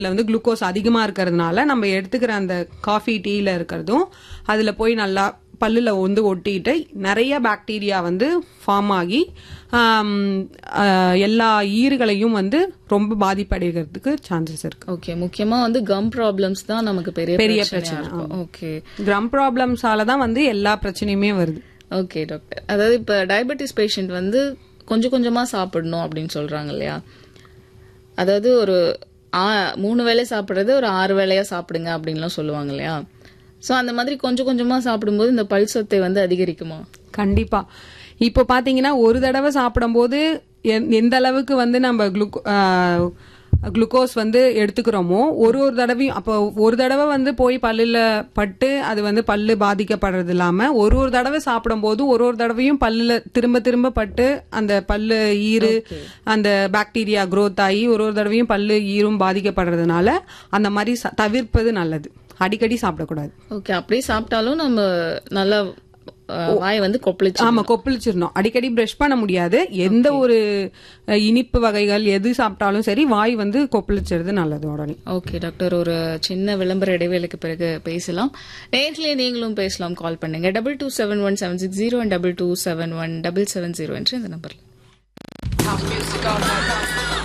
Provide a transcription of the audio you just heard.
இதுல வந்து குளுக்கோஸ் அதிகமா இருக்கிறதுனால நம்ம எடுத்துக்கிற அந்த காஃபி டீல இருக்கிறதும் அதுல போய் நல்லா பல்லுல வந்து ஒட்டிட்டு நிறைய பாக்டீரியா வந்து ஃபார்ம் ஆகி ஆம், ஆ, எல்லா ஈறுகளையும் வந்து ரொம்ப பாதிப்படைகிறதுக்கு சான்சஸ் இருக்கு ஓகே முக்கியமா வந்து கம் ப்ராப்ளம்ஸ் தான் நமக்கு பெரிய பெரிய பிரச்சனையா பிரச்சனை, இருக்கும் ஓகே க்ரம் ப்ராப்ளம்ஸால தான் வந்து எல்லா பிரச்சனையுமே வருது ஓகே டாக்டர் அதாவது இப்ப டயபெட்டிஸ் பேஷண்ட் வந்து கொஞ்சம் கொஞ்சமா சாப்பிடணும் அப்படின்னு சொல்றாங்க இல்லையா அதாவது ஒரு ஆ- மூணு வேளை சாப்பிடுறது ஒரு ஆறு வேளையா சாப்பிடுங்க அப்படின்லாம் சொல்லுவாங்க இல்லையா சோ அந்த மாதிரி கொஞ்சம் கொஞ்சமா சாப்பிடும்போது இந்த பல் சொத்தை வந்து அதிகரிக்குமா கண்டிப்பா இப்போ பாத்தீங்கன்னா ஒரு தடவை சாப்பிடும்போது எந்- எந்த அளவுக்கு வந்து நம்ம குளுக்கோ குளுக்கோஸ் வந்து எடுத்துக்கிறோமோ ஒரு ஒரு தடவையும் அப்போ ஒரு தடவை வந்து போய் பல்லுல பட்டு அது வந்து பல்லு பாதிக்கப்படுறது இல்லாம ஒரு ஒரு தடவை சாப்பிடும்போது ஒரு ஒரு தடவையும் பல்லுல திரும்ப திரும்ப பட்டு அந்த பல்லு ஈறு அந்த பாக்டீரியா growth ஆகி ஒரு ஒரு தடவையும் பல்லு ஈரும் பாதிக்கப்படுறதுனால அந்த மாதிரி ச- தவிர்ப்பது நல்லது அடிக்கடி சாப்பிடக்கூடாது ஓகே அப்படியே சாப்பிட்டாலும் நம்ம நல்லா அஹ், வாய் வந்து கொப்பளிச்சு ஆமா கொப்பளிச்சிடணும் அடிக்கடி பிரஷ் பண்ண முடியாது எந்த ஒரு அஹ், இனிப்பு வகைகள் எது சாப்பிட்டாலும் சரி வாய் வந்து கொப்பளிச்சிடுறது நல்லது உடனே ஓகே டாக்டர் ஒரு சின்ன விளம்பர இடைவேளைக்கு பிறகு பேசலாம் நேர்களே நீங்களும் பேசலாம் கால் பண்ணுங்க double two seven one seven six zero double two seven one double seven zero என்று இந்த நம்பர்ல